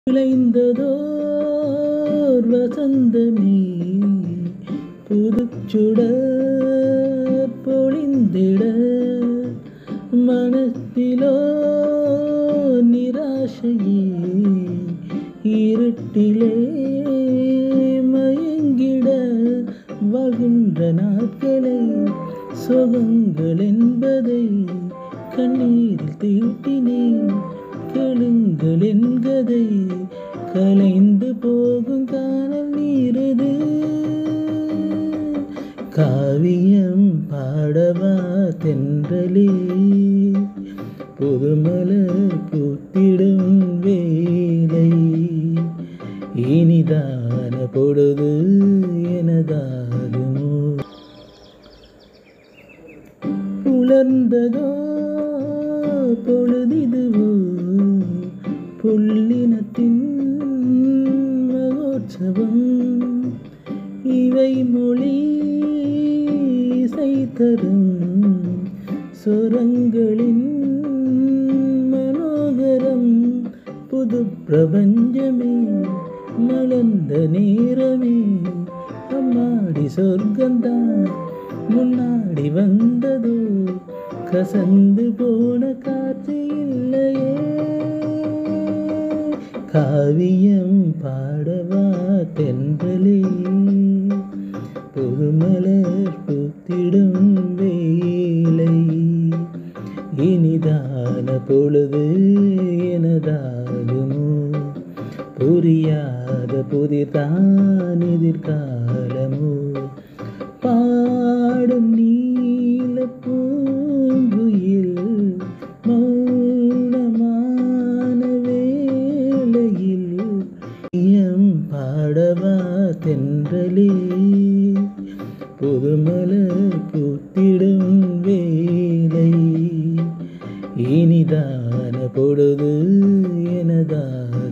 விளைந்ததோர் வசந்தமே புதுச்சுடர் பொழிந்திட மனத்திலோ நிராசையே இருட்டிலே மயங்கிட வாழ்கின்ற நாட்களை சுகங்கள் என்பதை கண்ணீரில் தீட்டினேன் கேளுங்கள் என்கதை கலைந்து போகும் காணல் நீரது காவியம் பாடவா தென்றலே புதுமலர் பூத்திடும் வேலை இனிதான பொழுது எனதாகுமோ புலர்ந்ததோ பொழுதிதுவோ புள்ளினத்தின் மகோற்சவம் இவை மொழி இசை தரும் சொரங்களின் மனோகரம் புது பிரபஞ்சமே மலர்ந்த நேரமே அம்மாடி சொர்க்கந்தான் முன்னாடி வந்ததோ கசந்து போன காற்று இல்லையே காவியம் பாடவா தென்றலே புதுமலர் பூத்திடும் வேலை இனிதான பொழுது எனதாகுமோ புரியாத புதிர்தான் எதிர்காலமோ பாடும் நீல பூங்குயில் மௌனமான வேளையில் எம் பாடவா தென்றலே புதுமலர் பூத்திடும் வேலை இனிதான பொழுது எனதாக